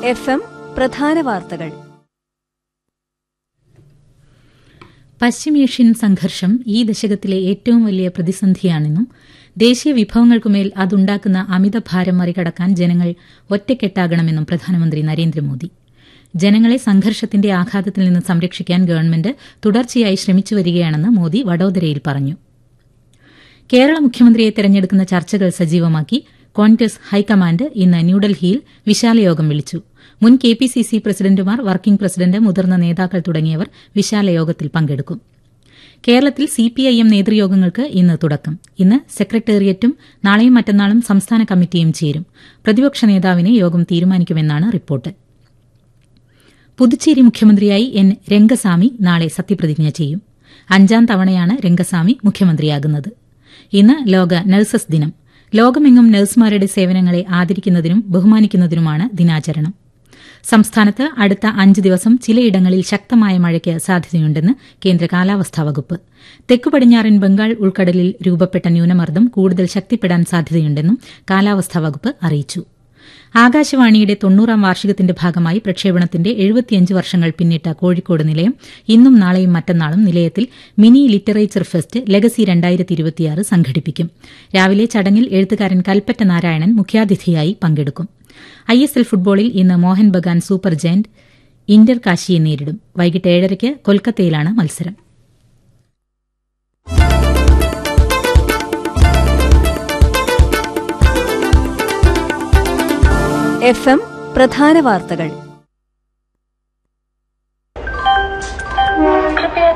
F M പ്രധാന വാർത്തകൾ പശ്ചിമേഷ്യൻ സംഘർഷം ഈ ദശകത്തിലെ ഏറ്റവും വലിയ പ്രതിസന്ധിയാണെന്നും ദേശീയ വിഭവങ്ങൾക്കുമേൽ അതുണ്ടാക്കുന്ന അമിതഭാരം മറികടക്കാൻ ജനങ്ങൾ ഒറ്റക്കെട്ടാകണമെന്നും പ്രധാനമന്ത്രി നരേന്ദ്രമോദി ജനങ്ങളെ സംഘർഷത്തിന്റെ ആഘാതത്തിൽ നിന്ന് സംരക്ഷിക്കാൻ ഗവൺമെന്റ് തുടർച്ചയായി ശ്രമിച്ചു വരികയാണെന്ന് മോദി വഡോദരയിൽ പറഞ്ഞു കേരള മുഖ്യമന്ത്രിയെ തെരഞ്ഞെടുക്കുന്ന ചർച്ചകൾ സജീവമാക്കി കോൺഗ്രസ് ഹൈക്കമാൻഡ് ഇന്ന് ന്യൂഡൽഹിയിൽ വിശാലയോഗം വിളിച്ചു മുൻ കെ പി സി സി പ്രസിഡന്റുമാർ വർക്കിംഗ് പ്രസിഡന്റ് മുതിർന്ന നേതാക്കൾ തുടങ്ങിയവർ വിശാലയോഗത്തിൽ പങ്കെടുക്കും കേരളത്തിൽ സിപിഐഎം നേതൃയോഗങ്ങൾക്ക് ഇന്ന് തുടക്കം ഇന്ന് സെക്രട്ടേറിയറ്റും നാളെയും മറ്റന്നാളും സംസ്ഥാന കമ്മിറ്റിയും ചേരും പ്രതിപക്ഷ നേതാവിനെ യോഗം തീരുമാനിക്കുമെന്നാണ് റിപ്പോർട്ട് പുതുച്ചേരി മുഖ്യമന്ത്രിയായി എൻ രംഗസ്വാമി നാളെ സത്യപ്രതിജ്ഞ ചെയ്യും അഞ്ചാം തവണയാണ് രംഗസ്വാമി മുഖ്യമന്ത്രിയാകുന്നത് ഇന്ന് ലോക നഴ്സസ് ദിനം ലോകമെങ്ങും നഴ്സുമാരുടെ സേവനങ്ങളെ ആദരിക്കുന്നതിനും ബഹുമാനിക്കുന്നതിനുമാണ് ദിനാചരണം സംസ്ഥാനത്ത് അടുത്ത അഞ്ച് ദിവസം ചിലയിടങ്ങളിൽ ശക്തമായ മഴയ്ക്ക് സാധ്യതയുണ്ടെന്ന് കേന്ദ്ര കാലാവസ്ഥാ വകുപ്പ് തെക്കു പടിഞ്ഞാറൻ ബംഗാൾ ഉൾക്കടലിൽ രൂപപ്പെട്ട ന്യൂനമർദ്ദം കൂടുതൽ ശക്തിപ്പെടാൻ സാധ്യതയുണ്ടെന്നും കാലാവസ്ഥാ വകുപ്പ് അറിയിച്ചു ആകാശവാണിയുടെ തൊണ്ണൂറാം വാർഷികത്തിന്റെ ഭാഗമായി പ്രക്ഷേപണത്തിന്റെ എഴുപത്തിയഞ്ച് വർഷങ്ങൾ പിന്നിട്ട കോഴിക്കോട് നിലയം ഇന്നും നാളെയും മറ്റന്നാളും നിലയത്തിൽ മിനി ലിറ്ററേച്ചർ ഫെസ്റ്റ് ലെഗസി രണ്ടായിരത്തി ഇരുപത്തിയാറ് സംഘടിപ്പിക്കും രാവിലെ ചടങ്ങിൽ എഴുത്തുകാരൻ കൽപ്പറ്റ നാരായണൻ മുഖ്യാതിഥിയായി പങ്കെടുക്കും ഐ എസ് എൽ ഫുട്ബോളിൽ ഇന്ന് Mohun Bagan Super Giant Inter കാശിയെ നേരിടും വൈകിട്ട് ഏഴരയ്ക്ക് കൊൽക്കത്തയിലാണ് മത്സരം എഫ് എം പ്രധാന വാർത്തകൾ